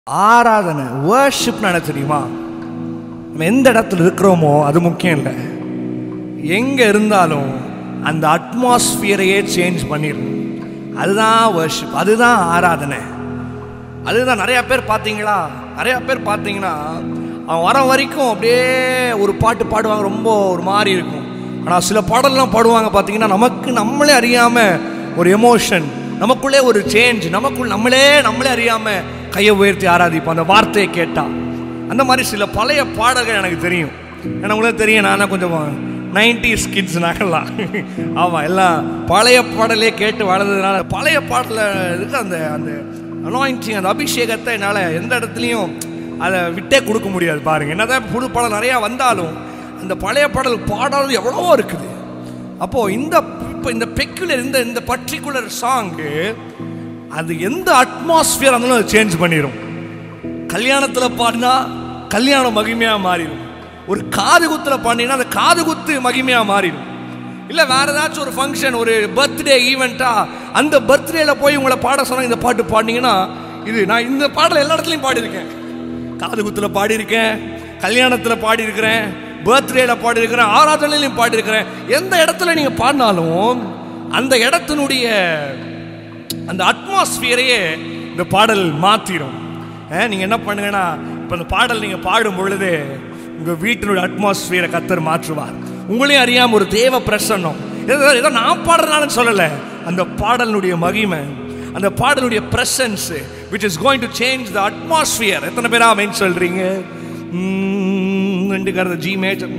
ஆராதனை வேர்ஷிப் என்ன தெரியுமா நம்ம எந்த இடத்துல இருக்கிறோமோ அது முக்கியம் இல்லை எங்கே இருந்தாலும் அந்த அட்மாஸ்பியரையே சேஞ்ச் பண்ணிடணும் அதுதான் வேர்ஷிப் அதுதான் ஆராதனை அதுதான் நிறையா பேர் பார்த்தீங்களா நிறையா பேர் பார்த்தீங்கன்னா அவன் வர வரைக்கும் அப்படியே ஒரு பாட்டு பாடுவாங்க ரொம்ப ஒரு மாதிரி இருக்கும் ஆனால் சில பாடல்லாம் பாடுவாங்க பார்த்தீங்கன்னா நமக்கு நம்மளே அறியாமல் ஒரு எமோஷன் நமக்குள்ளே ஒரு சேஞ்ச் நமக்குள் நம்மளே நம்மளே அறியாமல் கையை உயர்த்தி ஆராதிப்போம் அந்த வார்த்தையை கேட்டால் அந்த மாதிரி சில பழைய பாடல்கள் எனக்கு தெரியும் எனக்கு உங்களுக்கு தெரியும் நான் கொஞ்சம் நைன்டி ஸ்கிட்ஸ் நகலாம் ஆமாம் எல்லாம் பழைய பாடலே கேட்டு வளர்ந்ததுனால பழைய பாடலில் இருக்க அந்த அந்த அனாயிண்டிங் அந்த அபிஷேகத்தை என்னால் எந்த இடத்துலையும் அதை விட்டே கொடுக்க முடியாது பாருங்கள் என்னதான் புது பாடல் நிறையா வந்தாலும் அந்த பழைய பாடல் பாடல் எவ்வளவோ இருக்குது அப்போது இந்த இப்போ இந்த பெக்குலர் இந்த இந்த பர்டிகுலர் சாங்கு அது எந்த அட்மாஸ்பியர் இருந்தாலும் அதை சேஞ்ச் பண்ணிடும் கல்யாணத்தில் பாடினா கல்யாணம் மகிமையாக மாறிடும் ஒரு காது குத்தில் பாடினீங்கன்னா அந்த காது குத்து மகிமையாக மாறிடும் இல்லை வேற ஏதாச்சும் ஒரு ஃபங்க்ஷன் ஒரு பர்த்டே ஈவெண்ட்டா அந்த பர்த்டேல போய் உங்களை பாட சொன்னால் இந்த பாட்டு பாடினீங்கன்னா இது நான் இந்த பாடல் எல்லா இடத்துலையும் பாடியிருக்கேன் காது குத்தில் பாடியிருக்கேன் கல்யாணத்தில் பாடியிருக்கிறேன் பர்த்டேல பாடியிருக்கிறேன் ஆராதனையிலையும் பாடியிருக்கிறேன் எந்த இடத்துல நீங்கள் பாடினாலும் அந்த இடத்தினுடைய அந்த அட்மாஸ்பியரையே இந்த பாடல் மாற்றிடும் நீங்கள் என்ன பண்ணுங்கன்னா இப்போ இந்த பாடல் நீங்கள் பாடும் பொழுது உங்கள் வீட்டினுடைய அட்மாஸ்பியரை கத்தர் மாற்றுவார் உங்களையும் அறியாமல் ஒரு தேவ பிரசன்னம் ஏதோ ஏதோ நான் பாடுறதுனால சொல்லலை அந்த பாடலினுடைய மகிமை அந்த பாடலுடைய presence which is going to change the atmosphere எத்தனை பேரா மெயின் சொல்றீங்க ரெண்டு கருத ஜி மேஜர்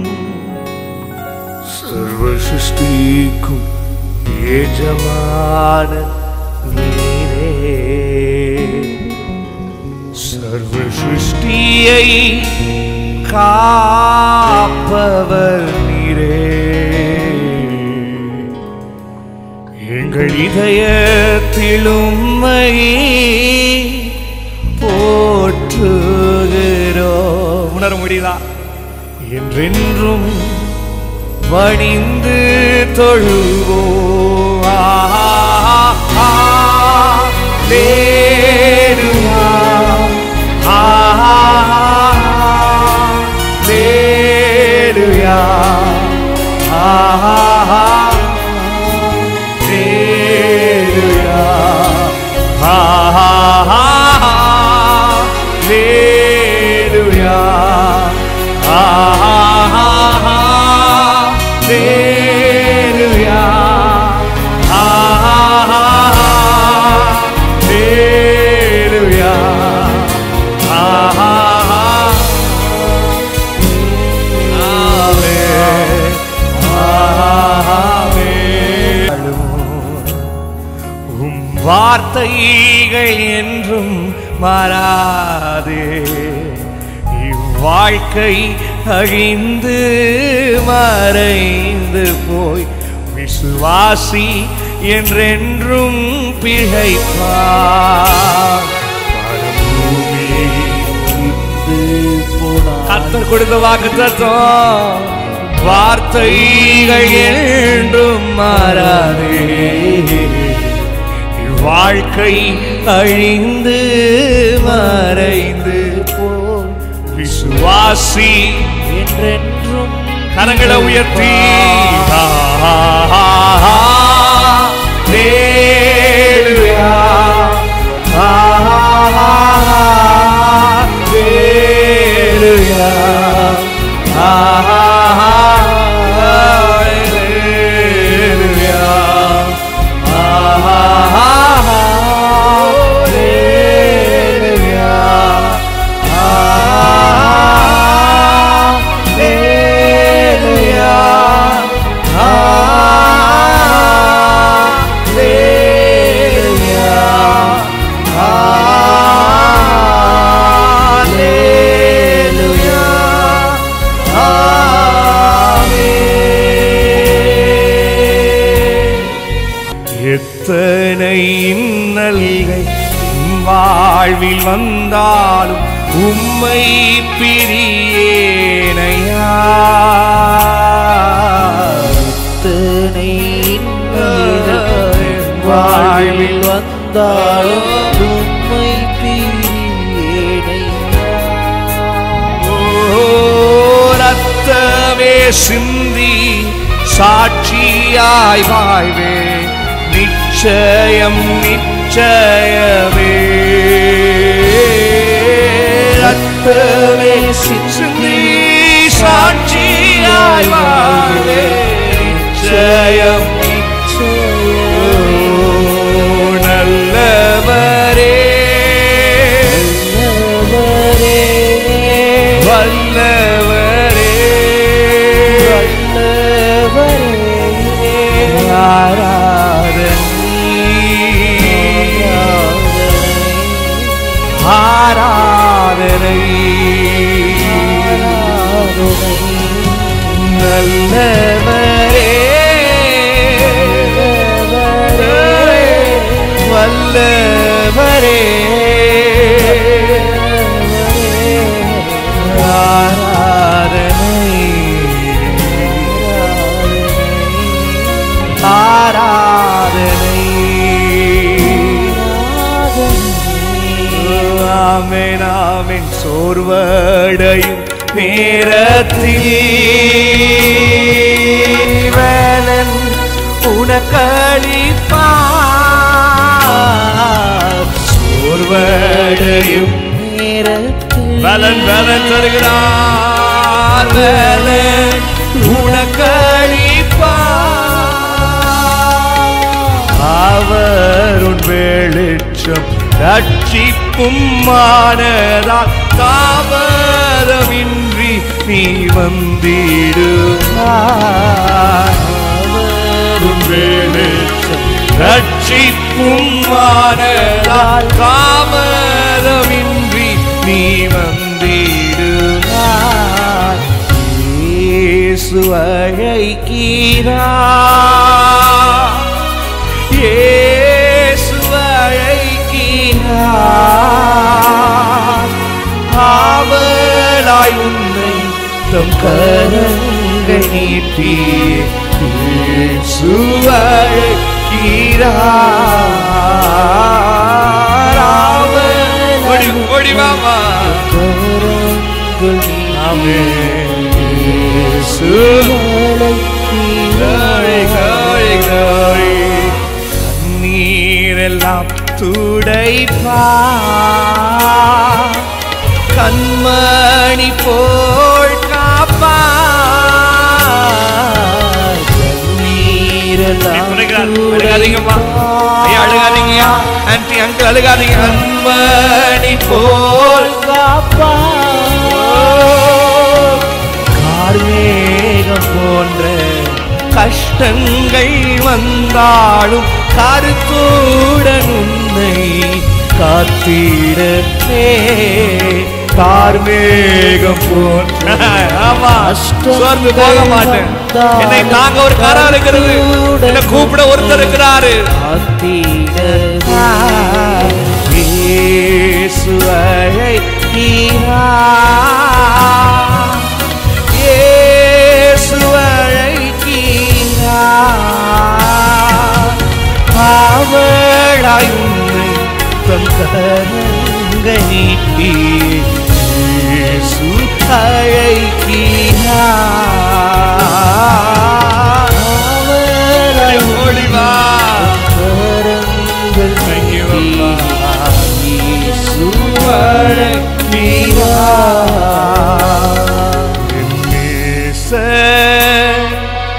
சர்வ சிருஷ்டிக்கும் ஏஜமான நீரே சர்வ சிருஷ்டியை காப்பவர் நீரே எங்கள் இதயத்திலும் உம்மை போற்றுகிறோம் உணர முடியுதா என்றென்றும் வடிந்து தொழுவோம் ஆ, ஆ, லேலுயா. ஆ, லேலுயா. ஆ, லேலுயா. ஆ, லேலுயா. ஆ, லேலுயா. ஆ, லேலுயா. ஆ, ஆமே. ஆமே. உம் வார்த்தைகள் என்றும் மாறாதே இவ்வாழ்க்கை அழிந்து மறைந்து போய் விசுவாசி என்றென்றும் பிழைப்பார் பரம்பூமி இருந்து போனார். கர்த்தர் கொடுத்த வாக்கு தத்துவம் வார்த்தைகள் என்றும் மாறாதே வாழ்க்கை அழிந்து மறைந்து போ விசுவாசி என்றென்றும் கரங்களை உயர்த்தி லேலுயா. லேலுயா. Hallelujah. எத்தனை இன்னல்கள் உம் வாழ்வில் வந்தாலும் உம்மை பிரியேனையா எத்தனை இன்னல்கள் என் வாழ்வில் வந்தாலும் உம்மை பிரியேனையா சிந்தி சாட்சியாய் வாழ்வே நிச்சயம் நிச்சயமே ரத்தமே சிந்தி சாட்சியாய் வாழ்வே நிச்சயம் நல்லவரே வல்லவரே ஆராதனை நல்லவரே வல்லவரே ஆராதனை ஆராதனை ஆமென் ஆமென் சோர்வடையும் நேரத்தில் வேலன் உனக்களிப்பார் சோர்வடையும் வேலன் வேலன் தருகிறார் வேலன் உனக்களிப்பார் அவர் உன் வெளிச்சம் ரட்சிப்பும் மானதால் தாமதமின்றி நீ வந்திடுவார் உன் வெளிச்சம் ரட்சிப்பும் மானதால் தாமதமின்றி நீ வந்திடுவார் இயேசு அழைக்கிறார் இயேசு அழைக்கிறார் ஆவலாய் உன்னை தம் கரங்கள் நீட்டி இயேசு அழைக்கிறார் ஆவல் ஓடி ஓடி வாமா ஆமென் இயேசு glory, glory, glory. கண்ணீரெல்லாம் துடைப்பா கண்மணி போல் காப்பா அழுகாதீங்கம்மா ஐயா அழுகாதீங்கய்யா ஆன்டி அங்கிள் அழுகாதீங்க கண்மணி போல் காப்பா கார்மேகம் போன்ற கஷ்டங்கள் வந்தாலும் கருத்துடன் உன்னை காத்திடவே கார்மேகம் போன்ற ஆமா சோர்ந்து போக மாட்டேன் என்னை தாங்க ஒரு கரம் இருக்கிறது என்னை கூப்பிட ஒருத்தர் இருக்கிறாரு இயேசு அழைக்கிறார் இயேசு அழைக்கிறார் அவளாய் உன்னை தன் கரங்கள் நீட்டி இயேசு அழைக்கிறார் அவளாய் ஓடி வா Thank you, அப்பா. இயேசு அழைக்கிறார் என் நேசர்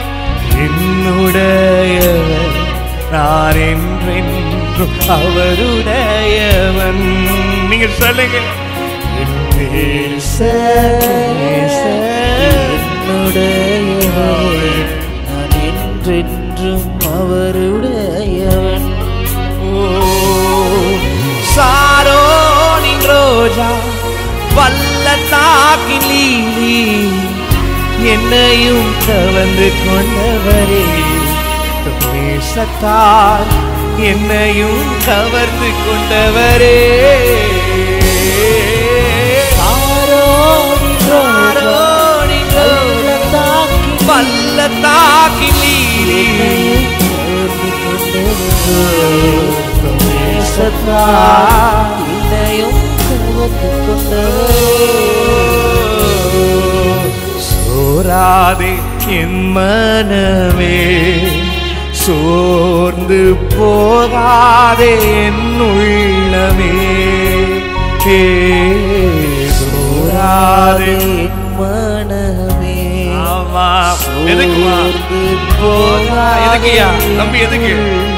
என்னுடையவர் நான் என்றென்றும் அவருடையவன் நீங்கள் சொல்லுங்க என் என்னுடையவன் நான் என்றென்றும் அவருடையவன் ஓ சாரோனின் ரோஜா பள்ளத்தாக்கின் லீலி என்னையும் கவர்ந்து கொண்டவரே தம் நேசத்தால் என்னையும் கவர்ந்து கொண்டவரே ஆரோனின் ரோஜா சாரோனின் ரோஜா பள்ளத்தாக்கின் லீலி தம் நேசத்தால் என்னையும் கவர்ந்து கொண்டவர் சோரா சோராதே என் மனமே சோர்ந்து போகாதே என் உள்ளமே ஏ, சோராதே என் மனமே ஆமா எதுக்குமா சோர்ந்து போகாதே எதுக்குயா தம்பி எதுக்கு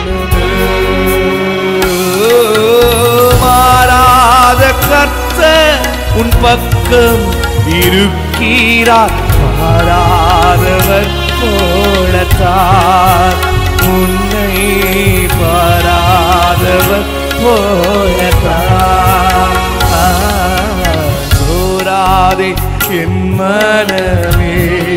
மாறாத கர்த்த உன் பக்கம் இருக்கிறார் மாறாதவர் போலத்தார் உன்னை பாராதவர் போலத்தார் சோராதே என் மனமே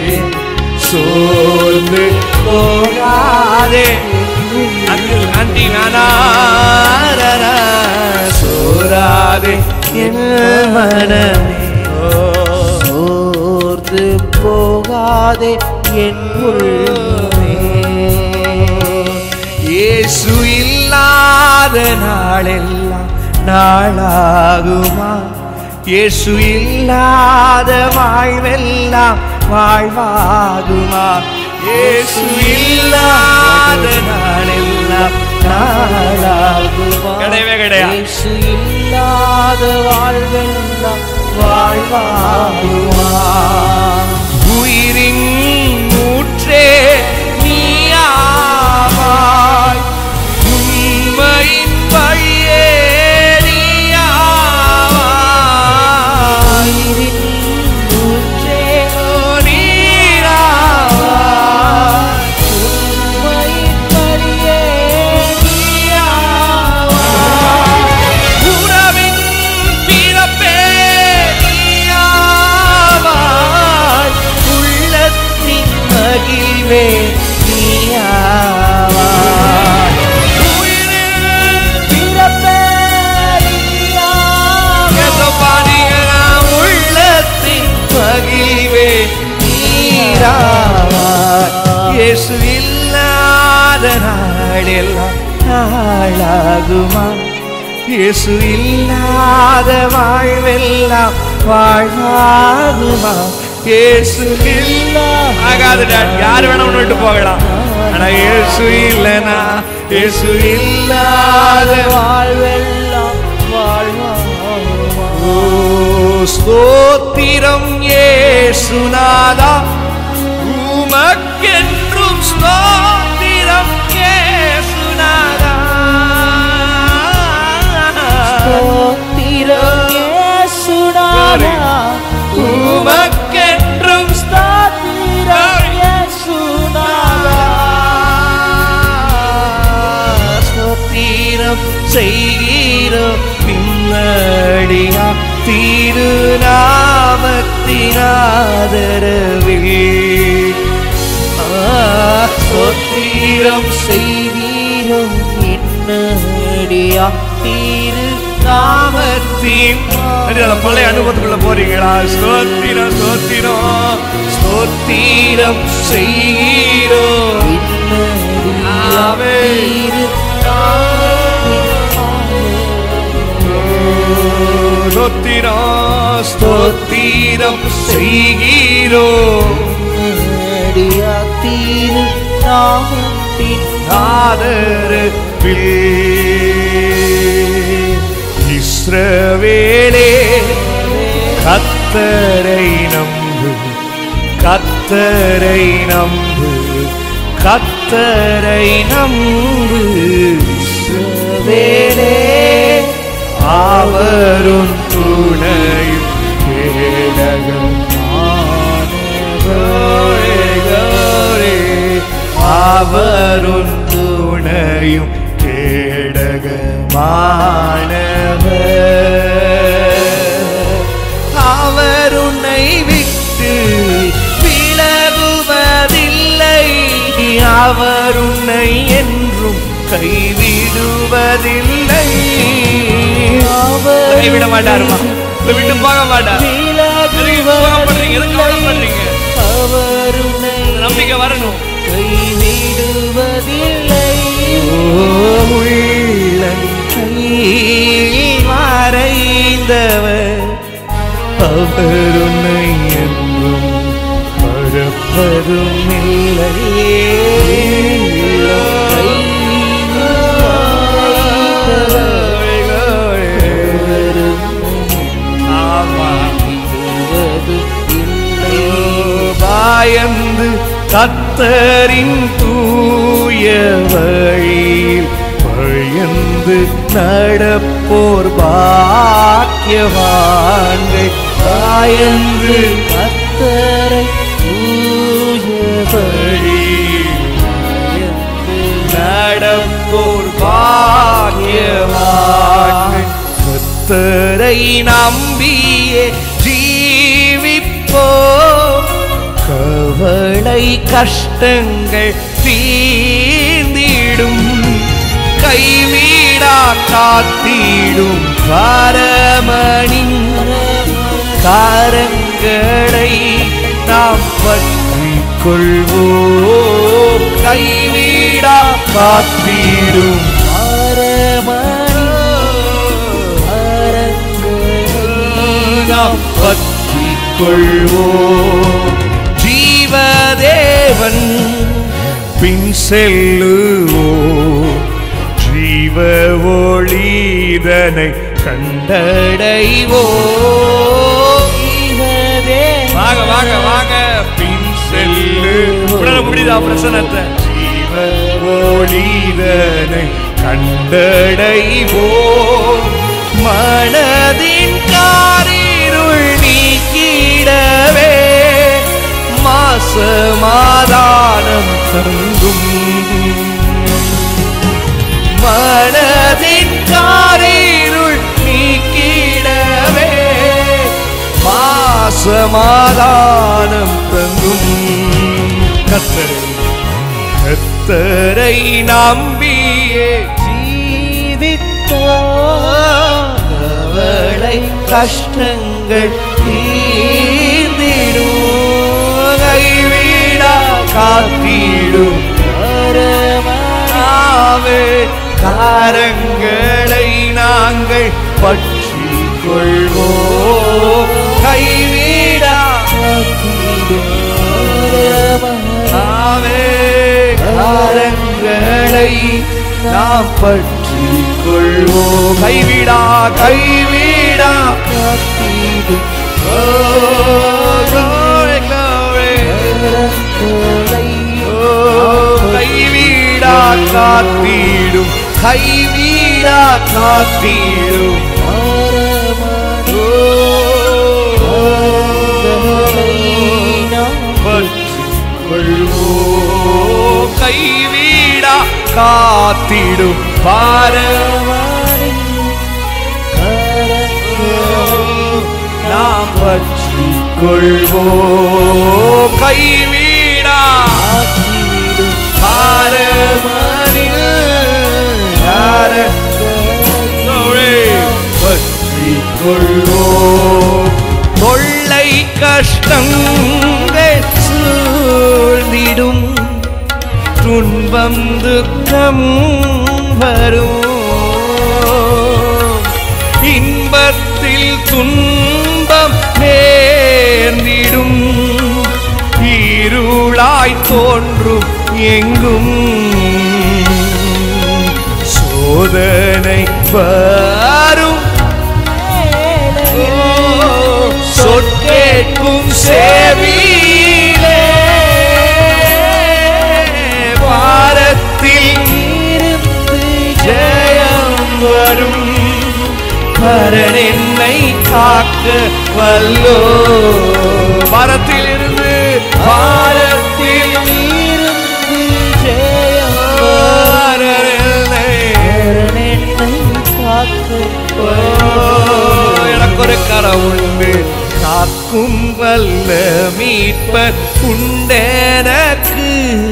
சோர்ந்து போகாதே அங்கிள் ஆண்டி நானாரா சோராதே என் மனமே ஓ சோர்ந்து போகாதே என் உள்ளமே இயேசு இல்லாத நாளெல்லாம் நாளாகுமா இயேசு இல்லாத வாழ்வெல்லாம் வாழ்வாகுமா இயேசு இல்லாத நாளெல்லாம் நாளாகுமா கிடையவே கிடையாது இயேசு இல்லாத வாழ்வெல்லாம் வாழ்வாகுமா உயிரின் ஊற்றே நீயாவாய் உண்மையின் வழியே நீயாவாய் உயிரின் ஊற்றே நீராவாய் உண்மையின் வழியே உறவின் பிறப்பே நீயாவாய் உள்ளத்தின் மகிழ்வே நீயாவாய் உயிரின் பிறப்பே எசப்பாடிகளாம் உள்ளத்தின் மகிழ்வே நீராவாய் இயேசு இல்லாத நாளெல்லாம் நாளாகுமா இயேசு இல்லாத வாழ்வெல்லாம் வாழ்வாகுமா இயேசு இல்லா ஆகாது டாட் யார் வேணா ஒன்று விட்டு போகலாம் ஆனா இயேசு இல்லனா இயேசு இல்லாத வாழ்வெல்லாம் வாழ்வாகுமா ஓ ஸ்தோத்திரம் இயேசுநாதா உமக்கென்றும் ஸ்தோத்திரம் இயேசுநாதா ஸ்தோத்திரம் இயேசுநாதா உமக்கென்றும் ஸ்தோத்திரம் இயேசுநாதா ஸ்தோத்திரம் செய்கிறோம் பின்னடியா திருநாமத்தினாதரவில் ஸ்தோத்திரம் செய்தீரும் என்னடியா திரு நாமத்தின் அந்த பழைய அனுபவத்துக்குள்ள போறீங்களா ஸ்தோத்திரம் ஸ்தோத்திரம் ஸ்தோத்திரம் செய்கிறோம் ஆவே. ஸ்தோத்திரம் ஸ்தோத்திரம் செய்கிறோம் திரு நாமத்தின் ஆதரவில் இஸ்ரவேலே கத்தரை நம்பு கத்தரை நம்பு கத்தரை நம்பு இஸ்ரவேலே அவரும் துணையும் கேடகம் அவரும் துணையும் கேடகமானவர் அவர் உன்னை விட்டு விலகுவதில்லை அவர் உன்னை என்றும் கைவிடுவதில்லை கைவிட மாட்டாருமா உங்களை விட்டு போக மாட்டார் எதுக்கு சோகம் பண்றீங்க எதுக்கு கவலைப்படுறீங்க அவர் உன்னை நம்பிக்கை வரணும் கைவிடுவதில்லை உள்ளங்கையில் மறைந்தவர் அவர் உன்னை என்றும் பரப்ப கைவிடுவதும் பாயந்து கத்தரின் தூய வழியில் பழியந்து நடப்போர் பாக்கியவான்கள் பாயந்து கத்தரை தூய வழியில் நடப்போர் பாக்கியவான்கள் கத்தரை நம்பியே ஜீவிப்போ கவலை கஷ்டங்கள் தீர்ந்திடும் கைவீடா காத்திடும் பரமணின் காரங்களை நாம் பற்றி கொள்வோம் கைவீடா காத்திடும் நாம் பற்றி கொள்வோம் ஜீவதேவன் பின் செல்லுவோம் ஜீவ ஒளிதனை கண்டடைவோம் வாங்க வாங்க வாங்க பின் செல்லு உணர முடியுதா பிரசனத்தை ஜீவ ஒளிதனை கண்டடைவோம் மனதின் காரிருள் நீக்கிடவே மாசமாதானம் தங்கும் மனதின் காரிருள் நீக்கிடவே மாசமாதானம் தங்கும் கத்தரை கத்தரை நம்பியே ஜீவித்தவளை கஷ்டங்கள் தீர்ந்திடும் கைவிடா காத்திடும் ஆவே காரங்களை நாங்கள் பற்றி கொள்வோம் கைவிடா ஆவே காரங்களை நாம் பற்றி கொள்வோம் கைவிடா கைவிடா ஓ, glory, glory. ஓ, கைவிடா காத்திடும் கைவிடா காத்திடும் ஓ, பற்றிக் கொள்வோம் கைவிடா காத்திடும் பாரவாரி நாம் பற்றி கொள்வோம் கைவிடா பாரமணில் யார பற்றி கொள்வோம் தொல்லை கஷ்டங்கள் சூழ்ந்திடும் துன்பம் துக்கம் வரும் இன்பத்தில் துன்பம் நேர்ந்திடும் இருளாய் தோன்றும் எங்கும் சோதனை வரும் சொற்கேட்கும் சேவியிலே பாரத்தில் ஜெயம் வரும் பரன் என்னை காக்க வல்லோ பாரத்தில் இருந்து பாரத்தில் இருந்து ஜெயம் எனக்கு ஒரு கரை உண்டு காக்கும் வல்ல மீட்பர் உண்டெனக்கு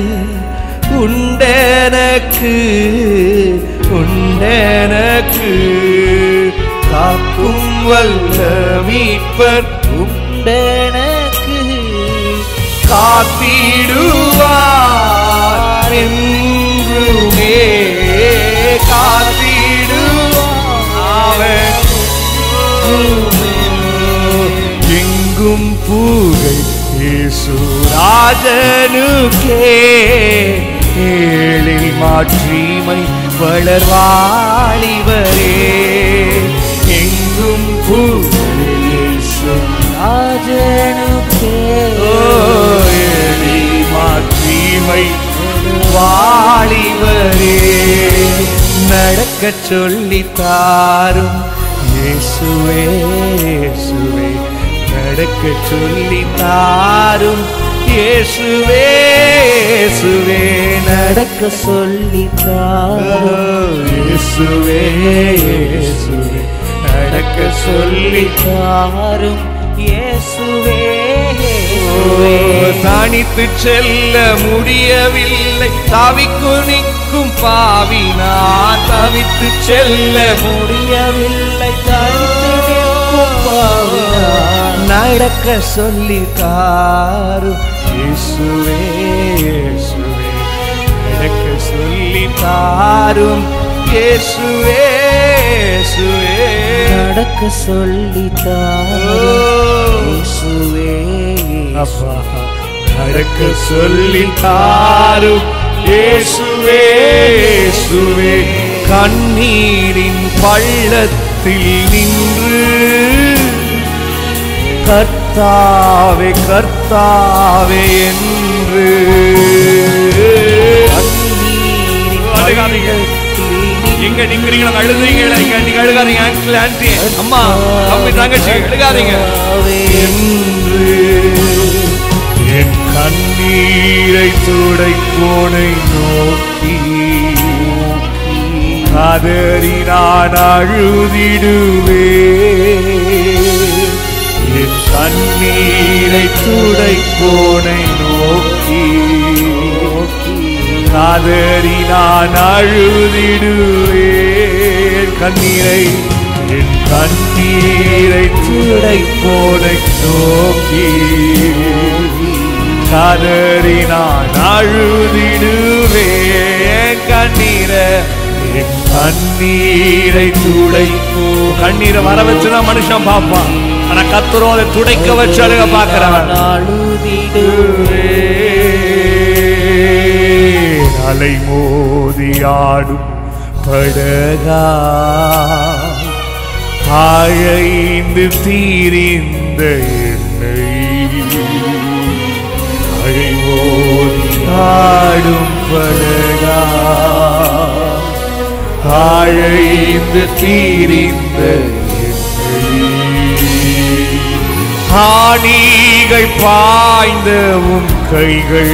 உண்டெனக்கு உண்டெனக்கு காக்கும் வல்ல மீட்பர் உண்டனக்கு காத்திடுவார் என்றுமே காத்திடுவார் எங்கும் பூகை இயேசு ராஜனுக்கே ஏழில் மாட்சிமை வளர்வாழிவரே எங்கும் புகழேசு ராஜனுக்கே ஏழி மாட்சிமை வாழிவரே நடக்க சொல்லி தாரும் இயேசுவே இயேசுவே நடக்க சொல்லி தாரும் இயேசுவே இயேசுவே நடக்க சொல்லித்தார் இயேசுவே இயேசுவே நடக்க சொல்லி தாரும் இயேசுவே ஓ, தனித்து செல்ல முடியவில்லை தவிக்கு நிற்கும் பாவினா தவித்து செல்ல முடியவில்லை தடுத்து நிற்கும் பாவினார். நடக்க சொல்லி தாரும் இயேசுவே இயேசுவே நடக்க சொல்லி தாரும் இயேசுவே இயேசுவே நடக்க சொல்லித்தார் ஓ. இயேசுவே அப்பா நடக்க சொல்லி தாரும் இயேசுவே இயேசுவே கண்ணீரின் பள்ளத்தில் நின்று கர்த்தாவே கர்த்தாவே என்று அழுகாதீங்க. எங்க நிக்கிறீங்களா அழுதுறீங்களா இங்க நீங்க அழுகாதீங்க ஆன்டி ஆன்டி அம்மா தம்பி தங்கச்சி அழுகாதீங்க என்று என் கண்ணீரை துடைப்போனை நோக்கி கதறி நான் அழுதிடுவே என் கண்ணீரை துடைப்போனை நோக்கி கதறி நான் அழுதிடுவேன் கண்ணீரை என் கண்ணீரை துடைப்போனை நோக்கி கதறி நான் அழுதிடுவேன் கண்ணீரை என் கண்ணீரை துடைப்போ கண்ணீரை வர வச்சுதான் மனுஷன் பார்ப்பான் ஆனா கத்துறோம் அதை துடைக்க வச்சு அழுக பார்க்கிறவன் அலை மோதியாடும் படகா ஆழைந்து தீரிந்த எண்ணெய் அலை மோதியாடும் படகா ஆழைந்து தீரிந்த எண்ணெய் ஆணிகள் பாய்ந்த உன் கைகள்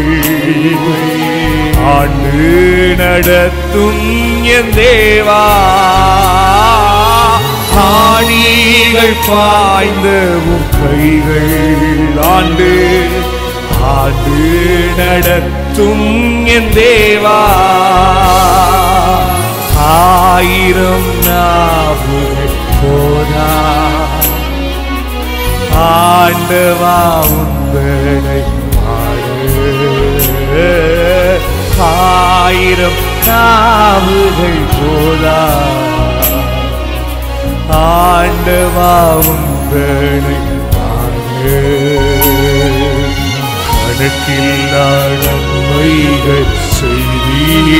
ஆண்டு நடத்தும் என் தேவா ஆணிகள் பாய்ந்த உன் கைகள் ஆண்டு ஆண்டு நடத்தும் என் தேவா ஆயிரம் நாவுகள் போதா ஆண்டவா உங்களை பாடு ஆயிரம் நாவுகள் போதா ஆண்டவா உங்களை பாடு கணக்கில்லா நன்மைகள் செய்தி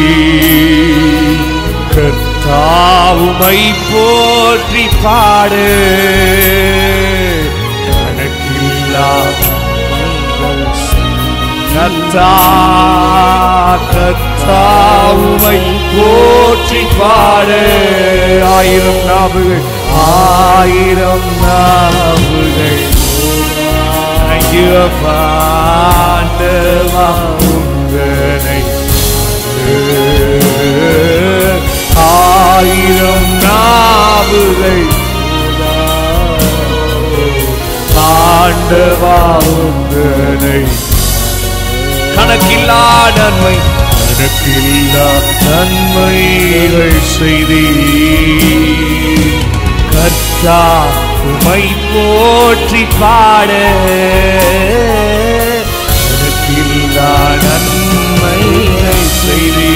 கர்த்தாவுமை போற்றி பாடு கணக்கில்லா நன்மைகள் கர்த்தா கர்த்தாவுமை போற்றி பாடு ஆயிரம் நாவுகள் ஆயிரம் நாவுகள் ஐயப்பாண்டவா உங்களை ஆயிரம் நாவுகள் ஆண்டவா உங்களை கணக்கில்லா நன்மை கணக்கில்லா நன்மைகள் செய்தி கர்த்தா உமை போற்றி பாட கணக்கில்லா நன்மைகள் செய்தி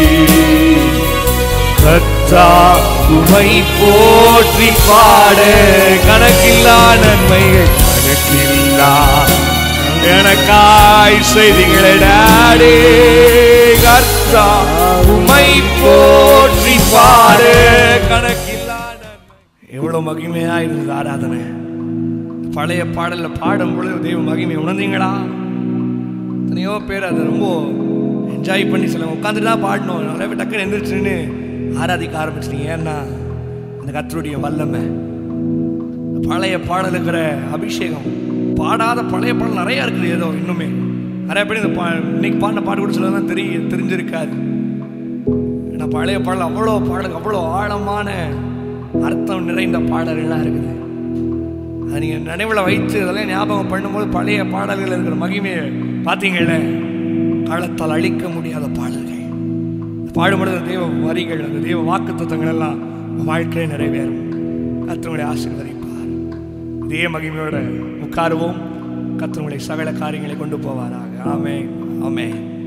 கர்த்தா உமை போற்றி பாட கணக்கில்லா நன்மைகள் கணக்கில்லா என எனக்காய் செய்திகளை டாடி கர்த்தா உமை போற்றி பாரு கணக்கில்லாத எவ்வளவு மகிமையா இருந்தது ஆராதனை பழைய பாடல்ல பாடும் பொழுது தெய்வ மகிமை உணர்ந்தீங்களா எத்தனையோ பேர் அதை ரொம்ப என்ஜாய் பண்ணி சொல்லுவாங்க உட்காந்துட்டு தான் பாடணும் நிறைய பேர் டக்குன்னு எந்திரிச்சுன்னு ஆராதிக்க ஆரம்பிச்சிட்டீங்க ஏன்னா அந்த கத்தருடைய வல்லமை பழைய பாடல் இருக்கிற அபிஷேகம் பாடாத பழைய பாடல் நிறைய இருக்குது ஏதோ இன்னுமே நிறைய பேர் இந்த பா இன்னைக்கு பாடின பாட்டு கூட சிலதான் தெரிய தெரிஞ்சிருக்காது ஏன்னா பழைய பாடல் அவ்வளோ பாடல் அவ்வளோ ஆழமான அர்த்தம் நிறைந்த பாடல்கள்லாம் இருக்குது அது நீங்கள் நினைவில் வைத்து அதெல்லாம் ஞாபகம் பண்ணும்போது பழைய பாடல்கள் இருக்கிற மகிமையை பார்த்தீங்கல்ல காலத்தால் அழிக்க முடியாத பாடல்கள் பாடுபடுற தெய்வ வரிகள் அந்த தெய்வ வாக்கு தத்துவங்கள் எல்லாம் வாழ்க்கையை நிறைவேறும் கத்தனுடைய ஆசீர்வதிப்பார் இதே மகிமையோட உட்காருவோம் கத்தனுடைய சகல காரியங்களை கொண்டு போவாராக ஆமே ஆமே